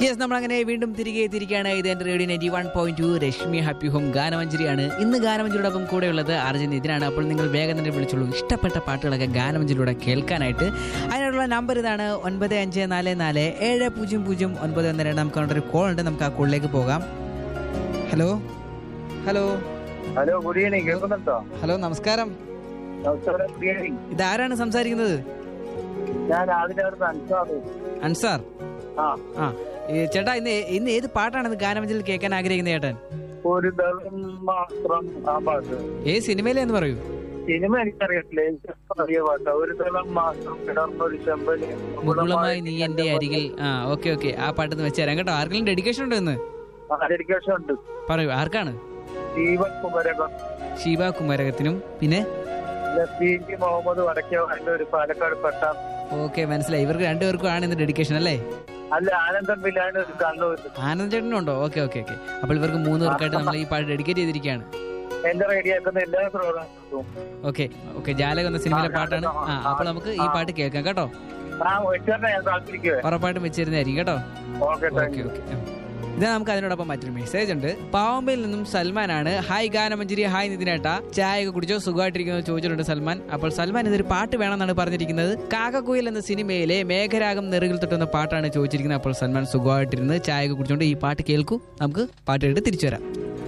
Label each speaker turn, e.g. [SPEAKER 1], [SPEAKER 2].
[SPEAKER 1] yes നമ്മൾ അങ്ങനെ വീണ്ടും തിരികെ എത്തിയിരിക്കുകയാണ് ഇത് എന്റെ radio ninety one point two Rashmi happy home ഗാനമഞ്ജരിയാണ് ഇന്ന് ഗാനമഞ്ജരിയോടൊപ്പം കൂടെയുള്ളത് അർജുൻ ഇതിനാണ് അപ്പോൾ നിങ്ങൾ വേഗം തന്നെ വിളിച്ചോളൂ ഇഷ്ടപ്പെട്ട പാട്ടുകളൊക്കെ ഗാനമഞ്ജരിയിലൂടെ കേൾക്കാനായിട്ട് അതിനുള്ള നമ്പർ ഇതാണ് ഒൻപത് അഞ്ച് നാല് നാല് ഏഴ് പൂജ്യം പൂജ്യം ഒൻപത് ഒന്ന് രണ്ട് നമുക്ക് അവിടെ ഒരു കോൾ ഉണ്ട് നമുക്ക് ആ കോളിലേക്ക് പോകാം hello hello
[SPEAKER 2] hello good evening കേൾക്കുന്നുണ്ടോ
[SPEAKER 1] ഹലോ നമസ്കാരം
[SPEAKER 2] നമസ്കാരം ഗുഡ് ഈവനിങ്
[SPEAKER 1] ഇതാരാണ് സംസാരിക്കുന്നത്
[SPEAKER 2] ഞാൻ ആദിനായിരുന്നു അൻസാദ്
[SPEAKER 1] അൻസാർ
[SPEAKER 2] ആ
[SPEAKER 1] ആ ഈ ചേട്ടാ ഇന്ന് ഏ- ഇന്ന് ഏത് പാട്ടാണ് ഇന്ന് ഗാനമഞ്ജരിയിൽ കേൾക്കാൻ ആഗ്രഹിക്കുന്നത് ചേട്ടൻ
[SPEAKER 2] ഒരു ദളം മാത്രം ആ പാട്ട്
[SPEAKER 1] ഏത് സിനിമയിലെന്ന് പറയൂ
[SPEAKER 2] സിനിമ എനിക്കറിയത്തില്ല എനിക്ക് അറിയ പാട്ട് ഒരു ദളം മാത്രം കിടന്നൊരു ചെമ്പല്
[SPEAKER 1] മുകുളമായി നീ എന്റെ അരികിൽ ആ ഓക്കെ ഓക്കെ ആ പാട്ട് വെച്ച് തരാം കേട്ടോ ആർക്കെങ്കിലും ഡെഡിക്കേഷൻ ഉണ്ടോ ഇന്ന്
[SPEAKER 2] ഡെഡിക്കേഷൻ ഉണ്ട്
[SPEAKER 1] പറയൂ ആർക്കാണ്
[SPEAKER 2] ദീപക് കുമരകം
[SPEAKER 1] ഷീബ കുമരകത്തിനും പിന്നെ
[SPEAKER 2] പി ജി മുഹമ്മദ് വടക്കോ എന്റെ ഒരു പാലക്കാട് പട്ടാം
[SPEAKER 1] ഓക്കെ മനസ്സിലായി ഇവർക്ക് രണ്ടുപേർക്കും ആണ് ഇന്ന് ഡെഡിക്കേഷൻ അല്ലേ
[SPEAKER 2] അല്ല ആനന്ദം ബില്ലാണ്ട് ഒരു കണ്ണൂർ
[SPEAKER 1] ആനന്ദ് ചേട്ടനും ഉണ്ടോ ഓക്കെ ഓക്കെ ഓക്കെ അപ്പോൾ ഇവർക്ക് മൂന്ന് പേർക്കായിട്ട് നമ്മൾ ഈ പാട്ട് ഡെഡിക്കേറ്റ് ചെയ്തിരിക്കുകയാണ്
[SPEAKER 2] എന്റെ റേഡിയോ ആക്കുന്ന എല്ലാ പ്രോഗ്രാമും
[SPEAKER 1] ഓക്കെ ഓക്കെ ജാലകം എന്ന സിനിമയിലെ പാട്ടാണ് ആ അപ്പോൾ നമുക്ക് ഈ പാട്ട് കേൾക്കാം കേട്ടോ
[SPEAKER 2] ആ വെച്ചാൽ ഞാൻ കാത്തിരിക്കുവേ
[SPEAKER 1] ഉറപ്പായിട്ടും വെച്ചിരുന്നായിരിക്കും കേട്ടോ
[SPEAKER 2] okay thank
[SPEAKER 1] okay
[SPEAKER 2] you
[SPEAKER 1] okay ഇത് നമുക്ക് അതിനോടൊപ്പം മറ്റൊരു മെസ്സേജ് ഉണ്ട് പാവമ്പയിൽ നിന്നും സൽമാനാണ് ഹായ് ഗാനമഞ്ജരി ഹായ് നിതിനേട്ട ചായ ഒക്കെ കുടിച്ചോ സുഖമായിട്ടിരിക്കുന്നു ചോദിച്ചിട്ടുണ്ട് സൽമാൻ അപ്പോൾ സൽമാൻ ഇതൊരു പാട്ട് വേണമെന്നാണ് പറഞ്ഞിരിക്കുന്നത് കാക്കക്കുയിൽ എന്ന സിനിമയിലെ മേഘരാഗം നെറുകിൽ തൊട്ടുന്ന പാട്ടാണ് ചോദിച്ചിരിക്കുന്നത് അപ്പോൾ സൽമാൻ സുഖമായിട്ടിരുന്ന് ചായ ഒക്കെ കുടിച്ചുകൊണ്ട് ഈ പാട്ട് കേൾക്കൂ നമുക്ക് പാട്ട് കേട്ട് തിരിച്ചു വരാം